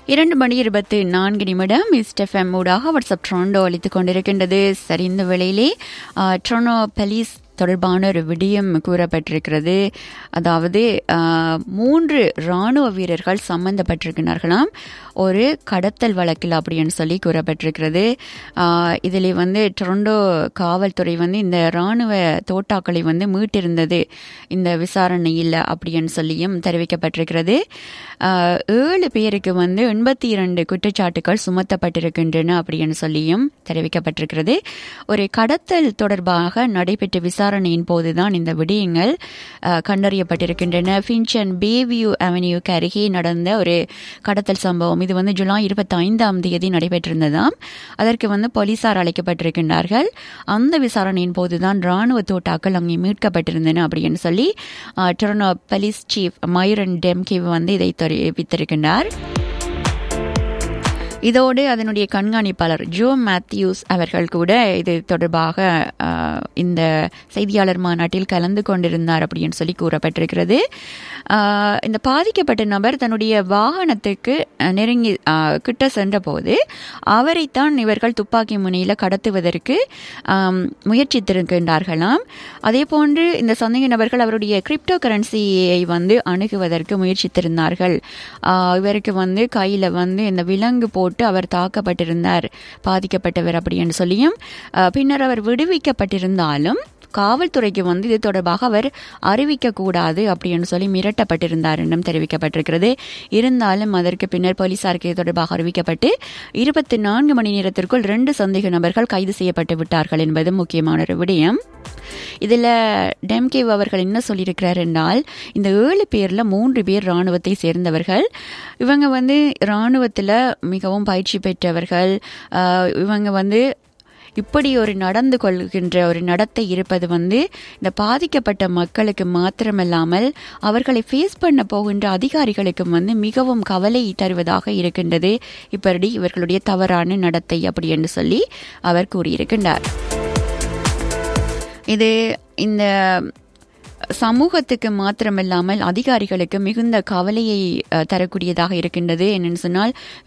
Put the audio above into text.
இரண்டு மணி இருபத்தி நான்கு நிமிடம் இஸ்டெஃப்எம் ஊடாக வாட்ஸ்அப் ட்ரோண்டோ அளித்துக் கொண்டிருக்கின்றது சரி இந்த வேளையிலே ஆஹ், ட்ரோனோ பலீஸ் தொடர்பான ஒரு விடயம் கூறப்பட்டிருக்கிறது அதாவது ஆஹ், மூன்று இராணுவ வீரர்கள் சம்பந்தப்பட்டிருக்கிறார்களாம் ஒரு கடத்தல் வழக்கில் அப்படின்னு சொல்லி கூறப்பட்டிருக்கிறது ஆஹ், இதில் வந்து டொரண்டோ காவல்துறை வந்து இந்த இராணுவ தோட்டாக்களை வந்து மீட்டிருந்தது இந்த விசாரணையில் அப்படின்னு சொல்லியும் தெரிவிக்கப்பட்டிருக்கிறது ஆஹ், ஏழு பேருக்கு வந்து எண்பத்தி இரண்டு குற்றச்சாட்டுகள் சுமத்தப்பட்டிருக்கின்றன அப்படின்னு சொல்லியும் தெரிவிக்கப்பட்டிருக்கிறது ஒரு கடத்தல் தொடர்பாக நடைபெற்ற விசாரணையின் போதுதான் இந்த விடயங்கள் ஆஹ், கண்டறியப்பட்டிருக்கின்றன ஃபின்ச்சன் பேவியூ அவென்யூக்கு அருகே நடந்த ஒரு கடத்தல் சம்பவம் இது வந்து ஜூலை இருபத்தி ஐந்தாம் தேதி நடைபெற்றிருந்ததாம் அதற்கு வந்து போலீசார் அழைக்கப்பட்டிருக்கின்றார்கள் அந்த விசாரணையின் போதுதான் ராணுவ தோட்டாக்கள் அங்கே மீட்கப்பட்டிருந்தன அப்படின்னு சொல்லி ஆஹ், Toronto police chief Myron Demkiw வந்து இதை தெரிவித்திருக்கின்றார் இதோடு அதனுடைய கண்காணிப்பாளர் ஜோ மேத்யூஸ் அவர்கள் கூட இது தொடர்பாக ஆஹ், இந்த செய்தியாளர் மாநாட்டில் கலந்து கொண்டிருந்தார் அப்படின்னு சொல்லி கூறப்பட்டிருக்கிறது ஆஹ், இந்த பாதிக்கப்பட்ட நபர் தன்னுடைய வாகனத்துக்கு அஹ், நெருங்கி ஆஹ், கிட்ட சென்றபோது அவரைத்தான் இவர்கள் துப்பாக்கி முனையில் கடத்துவதற்கு ஆம், முயற்சித்திருக்கின்றார்களாம் அதே போன்று இந்த சந்தேக நபர்கள் அவருடைய கிரிப்டோ கரன்சியை வந்து அணுகுவதற்கு முயற்சித்திருந்தார்கள் ஆஹ், இவருக்கு வந்து கையில் வந்து இந்த விலங்கு போட்டு அவர் தாக்கப்பட்டிருந்தார் பாதிக்கப்பட்டவர் அப்படின்னு சொல்லியும் ஆஹ், பின்னர் அவர் விடுவிக்கப்பட்டிருந்தாலும் காவல்துறைக்கு வந்து இது தொடர்பாக அவர் அறிவிக்க கூடாது அப்படின்னு சொல்லி மிரட்டப்பட்டிருந்தார் என்றும் தெரிவிக்கப்பட்டிருக்கிறது இருந்தாலும் அதற்கு பின்னர் போலீசாருக்கு இது தொடர்பாக அறிவிக்கப்பட்டு இருபத்தி நான்கு மணி நேரத்திற்குள் ரெண்டு சந்தேக நபர்கள் கைது செய்யப்பட்டு விட்டார்கள் என்பது முக்கியமான ஒரு விடயம் இதில் டெம்கேவ் அவர்கள் என்ன சொல்லியிருக்கிறார் என்றால் இந்த ஏழு பேரில் மூன்று பேர் இராணுவத்தை சேர்ந்தவர்கள் இவங்க வந்து இராணுவத்தில் மிகவும் பயிற்சி பெற்றவர்கள் ஆஹ் இவங்க வந்து இப்படி ஒரு நடந்து கொள்கின்ற ஒரு நடத்தை இருப்பது வந்து இந்த பாதிக்கப்பட்ட மக்களுக்கு மாத்திரமல்லாமல் அவர்களை ஃபேஸ் பண்ண போகின்ற அதிகாரிகளுக்கும் வந்து மிகவும் கவலை தருவதாக இருக்கின்றது இப்படி இவர்களுடைய தவறான நடத்தை அப்படி என்று சொல்லி அவர் கூறியிருக்கின்றார் இது இந்த சமூகத்துக்கு மாத்திரமில்லாமல் அதிகாரிகளுக்கு மிகுந்த கவலையை அஹ், தரக்கூடியதாக இருக்கின்றது என்னென்னு சொன்னால்